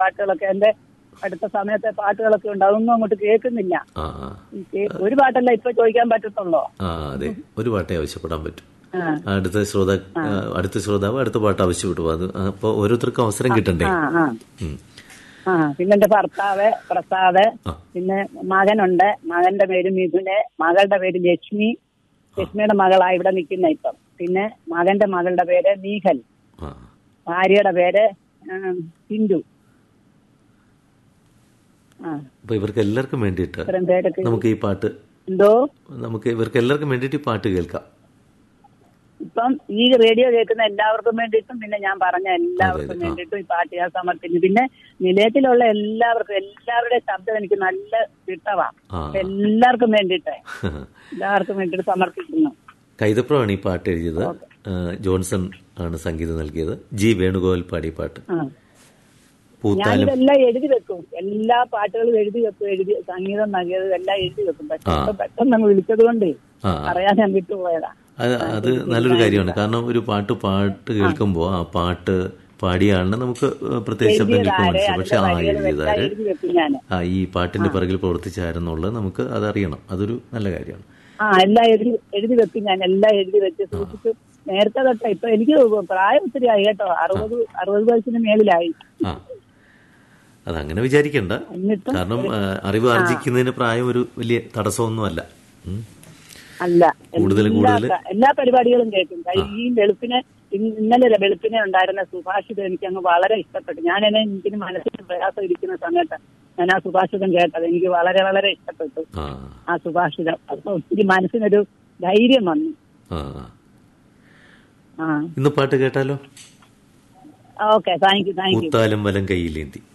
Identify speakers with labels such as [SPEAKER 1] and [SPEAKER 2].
[SPEAKER 1] പാട്ടുകളൊക്കെ എന്റെ അടുത്ത സമയത്തെ പാട്ടുകളൊക്കെ ഉണ്ട് അതൊന്നും അങ്ങോട്ട് കേൾക്കുന്നില്ല
[SPEAKER 2] ആ ആ
[SPEAKER 1] ഈ കേ- ഒരു പാട്ടല്ല ഇപ്പൊ ചോദിക്കാൻ പറ്റത്തുള്ളോ
[SPEAKER 2] ആ അതെ ഒരു പാട്ടേ ആവശ്യപ്പെടാൻ പറ്റും
[SPEAKER 1] ആ
[SPEAKER 2] അടുത്ത ശ്രോതാ ആ, അടുത്ത ശ്രോതാവ് അടുത്ത പാട്ട് ആവശ്യപ്പെട്ടു അത് അപ്പോൾ ഓരോരുത്തർക്കും അവസരം കിട്ടണ്ടേ
[SPEAKER 1] ആ ആ
[SPEAKER 2] ഉം.
[SPEAKER 1] ആ പിന്നെ എന്റെ ഭർത്താവ് പ്രസാദ്
[SPEAKER 2] ആ.
[SPEAKER 1] പിന്നെ മകനുണ്ട് മകന്റെ പേര് മിഥുന് മകളുടെ പേര് ലക്ഷ്മി ലക്ഷ്മിയുടെ മകളാ ഇവിടെ നിൽക്കുന്ന ഇപ്പം പിന്നെ മകന്റെ മകളുടെ പേര് നീഹൽ
[SPEAKER 2] ആ
[SPEAKER 1] ഭാര്യയുടെ പേര് ഉം, സിന്ധു ആ
[SPEAKER 2] അപ്പൊ ഇവർക്ക് എല്ലാവർക്കും വേണ്ടിയിട്ട്
[SPEAKER 1] ഇത്രയും പേരൊക്കെ
[SPEAKER 2] നമുക്ക് ഈ പാട്ട്
[SPEAKER 1] എന്തോ
[SPEAKER 2] നമുക്ക് ഇവർക്ക് എല്ലാവർക്കും വേണ്ടിയിട്ട് ഈ പാട്ട് കേൾക്കാം
[SPEAKER 1] ഇപ്പം ഈ റേഡിയോ കേൾക്കുന്ന എല്ലാവർക്കും വേണ്ടിയിട്ടും പിന്നെ ഞാൻ പറഞ്ഞ എല്ലാവർക്കും
[SPEAKER 2] അതെ, ആ.
[SPEAKER 1] വേണ്ടിയിട്ടും ഈ പാട്ട് ഞാൻ സമർപ്പിക്കുന്നു പിന്നെ നിലയത്തിലുള്ള എല്ലാവർക്കും എല്ലാവരുടെയും ശബ്ദം എനിക്ക് നല്ല ഇഷ്ടമാ
[SPEAKER 2] ആ.
[SPEAKER 1] അപ്പൊ എല്ലാവർക്കും വേണ്ടിയിട്ട് എല്ലാവർക്കും വേണ്ടിയിട്ട് സമർപ്പിക്കുന്നു
[SPEAKER 2] കൈതപ്രമാണ് ഈ പാട്ട് എഴുതിയത് ആ, ജോൺസൺ ആണ് സംഗീതം നൽകിയത് ജി വേണുഗോപാൽ പാടിയ പാട്ട്
[SPEAKER 1] ആ
[SPEAKER 2] പൂത്താലും
[SPEAKER 1] ഞാനിതെല്ലാം എഴുതി വെക്കും എല്ലാ പാട്ടുകളും എഴുതി വെക്കും എഴുതി സംഗീതം നൽകിയത് എല്ലാം എഴുതി വെക്കും പക്ഷെ
[SPEAKER 2] ആ.
[SPEAKER 1] ഇപ്പൊ പെട്ടെന്ന് അങ്ങ് വിളിച്ചത് കൊണ്ട്
[SPEAKER 2] ആ
[SPEAKER 1] അറിയാൻ ഞാൻ വിട്ടുപോയതാ
[SPEAKER 2] അത് അത് നല്ലൊരു കാര്യമാണ് കാരണം ഒരു പാട്ട് പാട്ട് കേൾക്കുമ്പോൾ ആ പാട്ട് പാടിയ ആളിനെ നമുക്ക് പ്രത്യേകിച്ച് ശബ്ദം കേൾക്കുമ്പോൾ
[SPEAKER 1] എഴുതിയതാരെ
[SPEAKER 2] മനസ്സിലാവും പക്ഷെ ആ
[SPEAKER 1] അതിന്റെ വരികളും എല്ലാം
[SPEAKER 2] എഴുതിയതാര്
[SPEAKER 1] എഴുതി വെക്കും ഞാൻ
[SPEAKER 2] ആ ഈ പാട്ടിന്റെ പിറകിൽ പ്രവർത്തിച്ചാരെന്നുള്ളത് നമുക്ക് അതറിയണം അതൊരു നല്ല കാര്യമാണ്
[SPEAKER 1] ആ എല്ലാം എഴുതി എഴുതി വെക്കും ഞാൻ എല്ലാം എഴുതി വെച്ച് സൂക്ഷിച്ചു നേരത്തെ തൊട്ട് ഇപ്പൊ എനിക്ക് പ്രായം ഒത്തിരി ആയി കേട്ടോ അറുപത് അറുപത് വയസ്സിന് മേളിലായി
[SPEAKER 2] ആ അതങ്ങനെ വിചാരിക്കണ്ട
[SPEAKER 1] എന്നിട്ടും
[SPEAKER 2] കാരണം ആ, അറിവ് ആർജിക്കുന്നതിന് പ്രായം ഒരു വലിയ തടസ്സമൊന്നുമല്ല ഉം.
[SPEAKER 1] അല്ല
[SPEAKER 2] കൂടുതൽ
[SPEAKER 1] എല്ലാ
[SPEAKER 2] കൂടുതൽ
[SPEAKER 1] ക- എല്ലാ പരിപാടികളും കേൾക്കും കൈ- ഈ വെളുപ്പിനെ ഇന്ന് ഇന്നലെ ഒരു വെളുപ്പിനെ ഉണ്ടായിരുന്ന സുഭാഷിതം എനിക്ക് അങ്ങ് വളരെ ഇഷ്ടപ്പെട്ടു ഞാൻ എന്നെ എനിക്ക് മനസ്സിന് പ്രയാസം ഇരിക്കുന്ന സമയത്ത് ഞാൻ ആ സുഭാഷിതം കേട്ടത് എനിക്ക് വളരെ വളരെ ഇഷ്ടപ്പെട്ടു
[SPEAKER 2] ആ
[SPEAKER 1] ആ സുഭാഷിതം അപ്പൊ ഒത്തിരി മനസ്സിനൊരു ധൈര്യം വന്നു
[SPEAKER 2] ആ
[SPEAKER 1] ആ
[SPEAKER 2] ഇന്ന് പാട്ട് കേട്ടാലോ
[SPEAKER 1] okay thank you thank you
[SPEAKER 2] പൂത്താലും വലം കൈയിലേന്തി